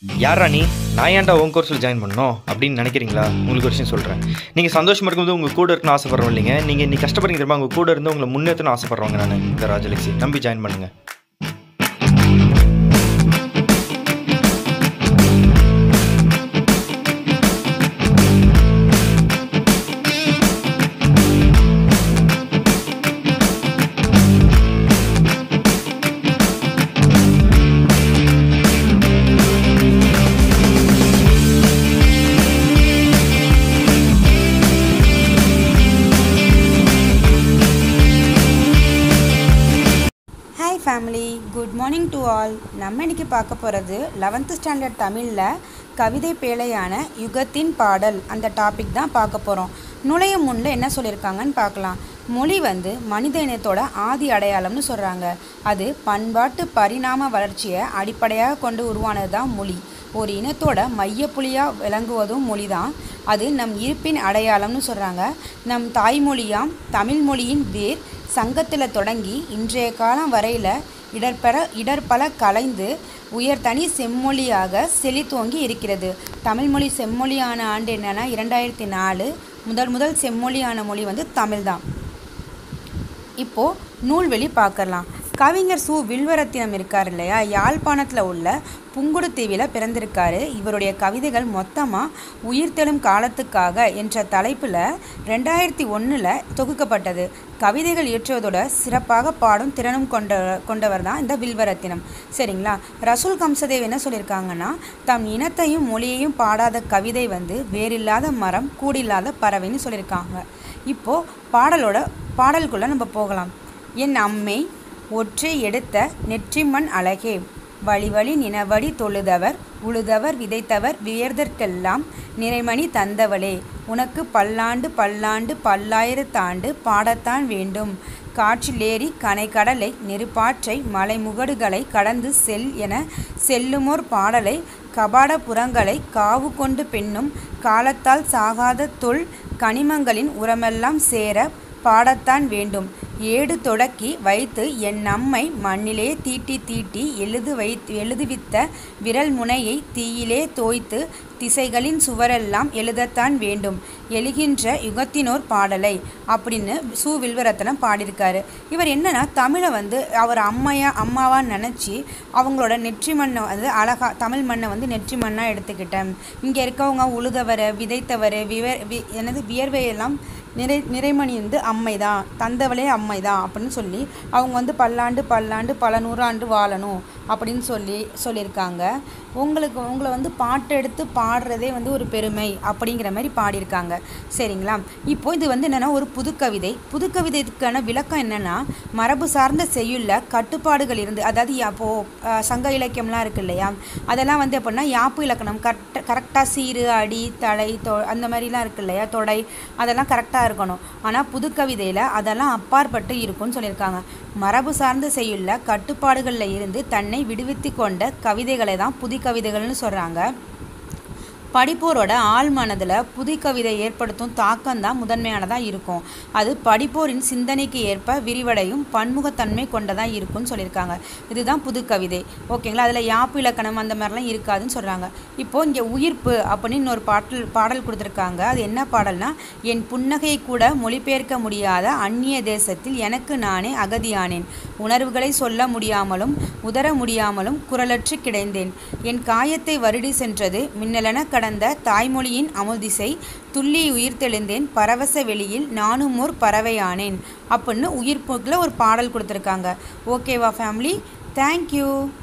யாரா நீ நான் ஏன்டா உன் கோர்ஸில் ஜாயின் பண்ணணும் அப்படின்னு நினைக்கிறீங்களா உங்களுக்கு ஒரு விஷயம் சொல்கிறேன் நீங்கள் சந்தோஷமாக இருக்கும்போது உங்கள் கூட இருக்கணும்னு ஆசைப்படுறோம் இல்லைங்க நீங்கள் இன்னைக்கு கஷ்டப்படுறீங்க தெரியுமா உங்கள் கூட இருந்து உங்களை முன்னேற்றணும் ஆசைப்படுறவங்க நான் இந்த ராஜலட்சுமி நம்பி ஜாயின் பண்ணுங்கள் hi family good morning to all நம்ம இன்னைக்கு பார்க்க போகிறது லெவன்த்து ஸ்டாண்டர்ட் தமிழில் கவிதை பேழையான யுகத்தின் பாடல் அந்த டாபிக் தான் பார்க்க போகிறோம் நுழைய முன்னில் என்ன சொல்லியிருக்காங்கன்னு பார்க்கலாம் மொழி வந்து மனித இனத்தோட ஆதி அடையாளம்னு சொல்கிறாங்க அது பண்பாட்டு பரிணாம வளர்ச்சியை அடிப்படையாக கொண்டு உருவானது தான் மொழி ஒரு இனத்தோட மையப்புள்ளியாக விளங்குவதும் மொழி தான் அது நம் இருப்பின் அடையாளம்னு சொல்கிறாங்க நம் தாய்மொழியாம் தமிழ் மொழியின் வேர் சங்கத்தில் தொடங்கி இன்றைய காலம் வரையில் இடர்பெற இடர்பல கலைந்து உயர்தனி செம்மொழியாக செழித்தோங்கி இருக்கிறது தமிழ்மொழி செம்மொழியான ஆண்டு என்னன்னா இரண்டாயிரத்தி நாலு முதல் முதல் செம்மொழியான மொழி வந்து தமிழ் தான் இப்போது நூல்வெளி பார்க்கலாம் கவிஞர் சு வில்வரத்தினம் இருக்கார் இல்லையா யாழ்ப்பாணத்தில் உள்ள புங்குடுதீவில் பிறந்திருக்காரு இவருடைய கவிதைகள் மொத்தமாக உயிர்த்தெழும் காலத்துக்காக என்ற தலைப்பில் ரெண்டாயிரத்தி ஒன்றில் தொகுக்கப்பட்டது கவிதைகள் இயற்றுவதோட சிறப்பாக பாடும் திறனும் கொண்ட கொண்டவர் தான் இந்த வில்வரத்தினம் சரிங்களா ரசூல் கம்சதேவ் என்ன சொல்லியிருக்காங்கன்னா தம் இனத்தையும் மொழியையும் பாடாத கவிதை வந்து வேறில்லாத மரம் கூடில்லாத பறவைன்னு சொல்லியிருக்காங்க இப்போது பாடலோட பாடலுக்குள்ளே நம்ம போகலாம் என் அம்மை ஒற்றை எடுத்த நெற்றிமண் அழகே வழி வழி நினவடி தொழுதவர் உழுதவர் விதைத்தவர் வியர்தற்கெல்லாம் நிறைமணி தந்தவளே உனக்கு பல்லாண்டு பல்லாண்டு பல்லாயிரத்தாண்டு பாடத்தான் வேண்டும் காற்றிலேறி கனைக்கடலை நெருப்பாற்றை மலைமுகடுகளை கடந்து செல் என செல்லுமோர் பாடலை கபாடபுரங்களை காவு கொண்டு பெண்ணும் காலத்தால் சாகாத தொல் கனிமங்களின் உரமெல்லாம் சேர பாடத்தான் வேண்டும் ஏடு தொடக்கி வைத்து என் நம்மை மண்ணிலே தீட்டி தீட்டி எழுது வைத்து எழுதுவித்த விரல் முனையை தீயிலே தோய்த்து திசைகளின் சுவரெல்லாம் எழுதத்தான் வேண்டும் எழுகின்ற யுகத்தினோர் பாடலை அப்படின்னு சு வில்வரத்தனம் பாடியிருக்காரு இவர் என்னன்னா தமிழை வந்து அவர் அம்மையா அம்மாவா நினச்சி அவங்களோட நெற்றி மண்ணை வந்து அழகா தமிழ் மண்ணை வந்து நெற்றி மண்ணாக எடுத்துக்கிட்டேன் இங்கே இருக்கவங்க உழுதவர் விதைத்தவர் விவர் வி என்னது வியர்வையெல்லாம் நிறை நிறைமணி வந்து அம்மை தான் தந்தவளே அம்மை தான் அப்படின்னு சொல்லி அவங்க வந்து பல்லாண்டு பல்லாண்டு பல நூறாண்டு வாழணும் அப்படின்னு சொல்லி சொல்லியிருக்காங்க உங்களுக்கு உங்களை வந்து பாட்டு எடுத்து பாடுறதே வந்து ஒரு பெருமை அப்படிங்கிற மாதிரி பாடியிருக்காங்க சரிங்களா இப்போ இது வந்து என்னென்னா ஒரு புதுக்கவிதை புதுக்கவிதைக்கான விளக்கம் என்னென்னா மரபு சார்ந்த செய்யுள்ள கட்டுப்பாடுகள் இருந்து அதாவது அப்போது சங்க இலக்கியம்லாம் இருக்கு இல்லையா அதெல்லாம் வந்து எப்படின்னா யாப்பு இலக்கணம் கரெக்டாக கரெக்டாக சீரு அடி தலை தொ அந்த மாதிரிலாம் இருக்கு இல்லையா தொடை அதெல்லாம் கரெக்டாக இருக்கணும் ஆனால் புதுக்கவிதையில் அதெல்லாம் அப்பாற்பட்டு இருக்கும்னு சொல்லியிருக்காங்க மரபு சார்ந்த செய்யுள்ள கட்டுப்பாடுகளில் இருந்து தன்னை விடுவித்து கொண்ட கவிதைகளை தான் புது கவிதைகள்னு சொல்கிறாங்க படிப்போரோட ஆழ் மனதில் புது கவிதை ஏற்படுத்தும் தாக்கம் தான் முதன்மையானதாக இருக்கும் அது படிப்போரின் சிந்தனைக்கு ஏற்ப விரிவடையும் பன்முகத்தன்மை கொண்டதாக இருக்கும்னு சொல்லியிருக்காங்க இதுதான் புது கவிதை ஓகேங்களா அதில் யாப்பு இலக்கணம் அந்த மாதிரிலாம் இருக்காதுன்னு சொல்கிறாங்க இப்போது இங்கே உயிர்ப்பு அப்படின்னு இன்னொரு பாடல் பாடல் கொடுத்துருக்காங்க அது என்ன பாடல்னா என் புன்னகையை கூட மொழிபெயர்க்க முடியாத அந்நிய தேசத்தில் எனக்கு நானே அகதியானேன் உணர்வுகளை சொல்ல முடியாமலும் உதர முடியாமலும் குரலற்று கிடைந்தேன் என் காயத்தை வருடி சென்றது மின்னலென கடந்த தாய்மொழியின் அமுதிசை துள்ளி உயிர்த்தெழுந்தேன் பரவச வெளியில் நானும் ஓர் பறவையானேன் அப்படின்னு உயிர்ப்புக்கில் ஒரு பாடல் கொடுத்துருக்காங்க ஓகேவா ஃபேமிலி தேங்க்யூ